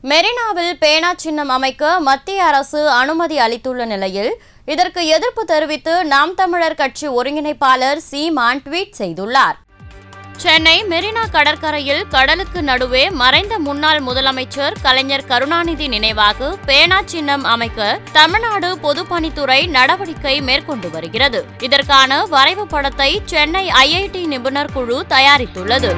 மெரினாவில் பேனா சின்னம் அமைக்க மத்திய அரசு அனுமதி அளித்துள்ள நிலையில் இதற்கு எதிர்ப்பு தெரிவித்து நாம் தமிழர் கட்சி ஒருங்கிணைப்பாளர் சீமான் ட்வீட் செய்துள்ளார் சென்னை மெரினா கடற்கரையில் கடலுக்கு நடுவே மறைந்த முன்னாள் முதலமைச்சர் கலைஞர் கருணாநிதி நினைவாக பேனா சின்னம் அமைக்க தமிழ்நாடு பொதுப்பணித்துறை நடவடிக்கை மேற்கொண்டு வருகிறது இதற்கான வரைவு படத்தை சென்னை ஐஐடி நிபுணர் குழு தயாரித்துள்ளது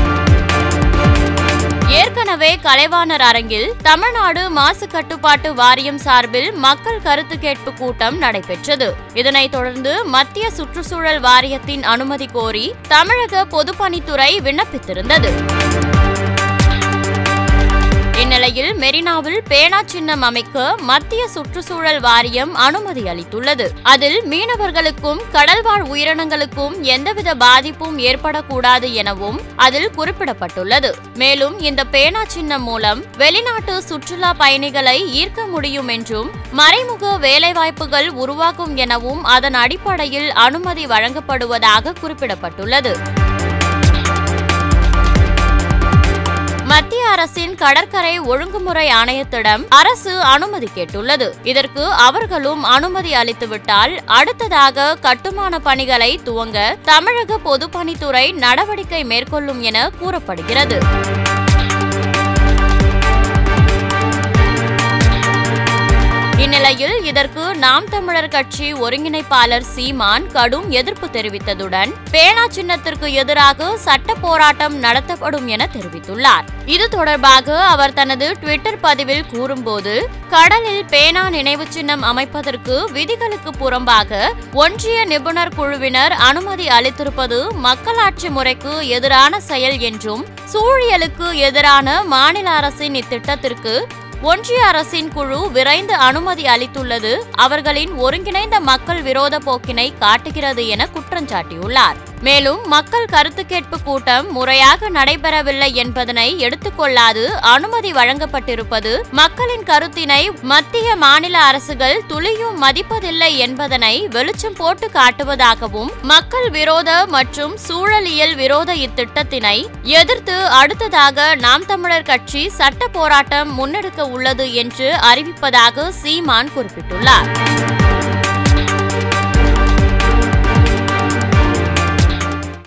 ஏற்கனவே கலைவாணர் அரங்கில் தமிழ்நாடு மாசு கட்டுப்பாட்டு வாரியம் சார்பில் மக்கள் கருத்து கேட்பு கூட்டம் நடைபெற்றது இதனைத் தொடர்ந்து மத்திய சுற்றுச்சூழல் வாரியத்தின் அனுமதி கோரி தமிழக பொதுப்பணித்துறை விண்ணப்பித்திருந்தது இந்நிலையில் மெரினாவில் பேனா சின்னம் அமைக்க மத்திய சுற்றுச்சூழல் வாரியம் அனுமதி அளித்துள்ளது அதில் மீனவர்களுக்கும் கடல்வாழ் உயிரினங்களுக்கும் எந்தவித பாதிப்பும் ஏற்படக்கூடாது எனவும் அதில் குறிப்பிடப்பட்டுள்ளது மேலும் இந்த பேனா சின்னம் மூலம் வெளிநாட்டு சுற்றுலா பயணிகளை ஈர்க்க முடியும் என்றும் மறைமுக வேலைவாய்ப்புகள் உருவாகும் எனவும் அதன் அடிப்படையில் அனுமதி வழங்கப்படுவதாக குறிப்பிடப்பட்டுள்ளது மத்திய அரசின் கடற்கரை ஒழுங்குமுறை ஆணையத்திடம் அரசு அனுமதி கேட்டுள்ளது இதற்கு அவர்களும் அனுமதி அளித்துவிட்டால் அடுத்ததாக கட்டுமான பணிகளை துவங்க தமிழக பொதுப்பணித்துறை நடவடிக்கை மேற்கொள்ளும் என கூறப்படுகிறது இந்நிலையில் இதற்கு நாம் தமிழர் கட்சி ஒருங்கிணைப்பாளர் சீமான் கடும் எதிர்ப்பு தெரிவித்ததுடன் பேனா சின்னத்திற்கு எதிராக சட்ட போராட்டம் நடத்தப்படும் என தெரிவித்துள்ளார் இது தொடர்பாக அவர் தனது ட்விட்டர் பதிவில் கூறும்போது கடலில் பேனா நினைவு சின்னம் அமைப்பதற்கு விதிகளுக்கு புறம்பாக ஒன்றிய நிபுணர் குழுவினர் அனுமதி அளித்திருப்பது மக்களாட்சி முறைக்கு எதிரான செயல் என்றும் சூழியலுக்கு எதிரான மாநில அரசின் இத்திட்டத்திற்கு ஒன்றிய அரசின் குழு விரைந்து அனுமதி அளித்துள்ளது அவர்களின் ஒருங்கிணைந்த மக்கள் விரோத போக்கினை காட்டுகிறது என குற்றஞ்சாட்டியுள்ளார் மேலும் மக்கள் கருத்து கேட்பு கூட்டம் முறையாக நடைபெறவில்லை என்பதனை எடுத்துக்கொள்ளாது அனுமதி வழங்கப்பட்டிருப்பது மக்களின் கருத்தினை மத்திய மாநில அரசுகள் துளியும் மதிப்பதில்லை என்பதனை வெளிச்சம் போட்டு காட்டுவதாகவும் மக்கள் விரோத மற்றும் சூழலியல் விரோத இத்திட்டத்தினை எதிர்த்து அடுத்ததாக நாம் தமிழர் கட்சி சட்ட போராட்டம் முன்னெடுக்க உள்ளது என்று அறிவிப்பதாக சீமான் குறிப்பிட்டுள்ளார்